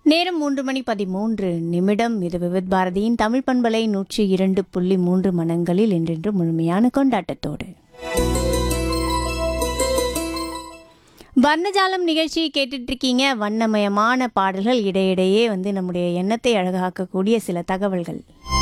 நேரம் மூன்று மணி பதிமூன்று நிமிடம் இது விவித் பாரதியின் தமிழ் பண்பலை நூற்றி இரண்டு புள்ளி மூன்று மனங்களில் என்றென்று முழுமையான கொண்டாட்டத்தோடு வர்ணஜாலம் நிகழ்ச்சி கேட்டுட்டு இருக்கீங்க வண்ணமயமான பாடல்கள் இடையிடையே வந்து நம்முடைய எண்ணத்தை அழகாக்கக்கூடிய சில தகவல்கள்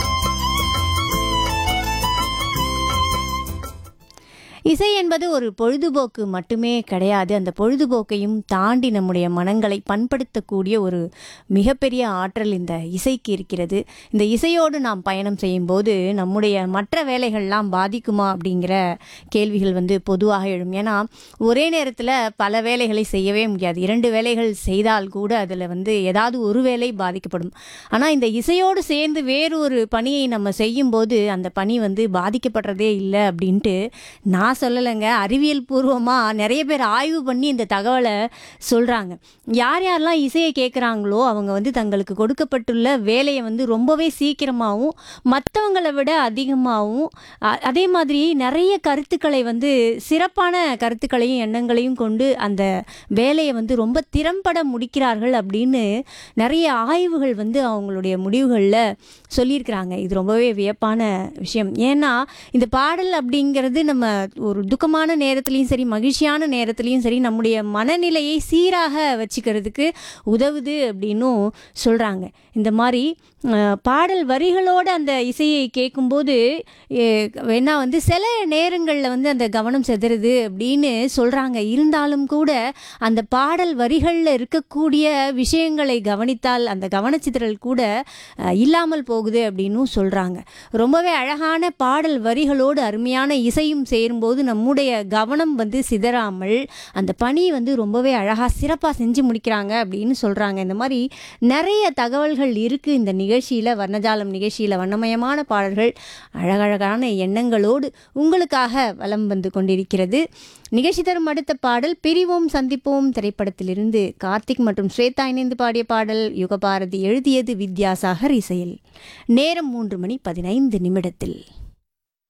இசை என்பது ஒரு பொழுதுபோக்கு மட்டுமே கிடையாது அந்த பொழுதுபோக்கையும் தாண்டி நம்முடைய மனங்களை பண்படுத்தக்கூடிய ஒரு மிகப்பெரிய ஆற்றல் இந்த இசைக்கு இருக்கிறது இந்த இசையோடு நாம் பயணம் செய்யும்போது நம்முடைய மற்ற வேலைகள்லாம் பாதிக்குமா அப்படிங்கிற கேள்விகள் வந்து பொதுவாக எழும் ஏன்னா ஒரே நேரத்தில் பல வேலைகளை செய்யவே முடியாது இரண்டு வேலைகள் செய்தால் கூட அதில் வந்து ஏதாவது ஒரு வேலை பாதிக்கப்படும் ஆனால் இந்த இசையோடு சேர்ந்து வேறு ஒரு பணியை நம்ம செய்யும்போது அந்த பணி வந்து பாதிக்கப்படுறதே இல்லை அப்படின்ட்டு நான் சொல்லலைங்க அறிவியல் பூர்வமாக நிறைய பேர் ஆய்வு பண்ணி இந்த தகவலை சொல்கிறாங்க யார் யாரெல்லாம் இசையை கேட்குறாங்களோ அவங்க வந்து தங்களுக்கு கொடுக்கப்பட்டுள்ள வேலையை வந்து ரொம்பவே சீக்கிரமாகவும் மற்றவங்களை விட அதிகமாகவும் அ- அதே மாதிரி நிறைய கருத்துக்களை வந்து சிறப்பான கருத்துக்களையும் எண்ணங்களையும் கொண்டு அந்த வேலையை வந்து ரொம்ப திறம்பட முடிக்கிறார்கள் அப்படின்னு நிறைய ஆய்வுகள் வந்து அவங்களுடைய முடிவுகளில் சொல்லியிருக்கிறாங்க இது ரொம்பவே வியப்பான விஷயம் ஏன்னா இந்த பாடல் அப்படிங்கிறது நம்ம ஒரு துக்கமான நேரத்துலையும் சரி மகிழ்ச்சியான நேரத்துலையும் சரி நம்முடைய மனநிலையை சீராக வச்சுக்கிறதுக்கு உதவுது அப்படின்னும் சொல்கிறாங்க இந்த மாதிரி அஹ், பாடல் வரிகளோட அந்த இசையை கேட்கும்போது எ- வேணா வந்து சில நேரங்களில் வந்து அந்த கவனம் செதறுது அப்படின்னு சொல்கிறாங்க இருந்தாலும் கூட அந்த பாடல் வரிகளில் இருக்கக்கூடிய விஷயங்களை கவனித்தால் அந்த கவனச்சிதறல் கூட அஹ், இல்லாமல் போகுது அப்படின்னும் சொல்கிறாங்க ரொம்பவே அழகான பாடல் வரிகளோடு அருமையான இசையும் சேரும்போது நம்முடைய கவனம் வந்து சிதறாமல் அந்த பணி வந்து ரொம்பவே அழகாக சிறப்பாக செஞ்சு முடிக்கிறாங்க அப்படின்னு சொல்கிறாங்க இந்த மாதிரி நிறைய தகவல்கள் இருக்குது இந்த நிகழ்ச்சியில் வர்ணஜாலம் நிகழ்ச்சியில் வண்ணமயமான பாடல்கள் அழகழகான எண்ணங்களோடு உங்களுக்காக வலம் வந்து கொண்டிருக்கிறது நிகழ்ச்சி தரும் அடுத்த பாடல் பிரிவோம் சந்திப்போம் திரைப்படத்திலிருந்து கார்த்திக் மற்றும் ஸ்வேதா இணைந்து பாடிய பாடல் யுகபாரதி எழுதியது வித்யாசாகர் இசையில் நேரம் மூன்று மணி பதினைந்து நிமிடத்தில்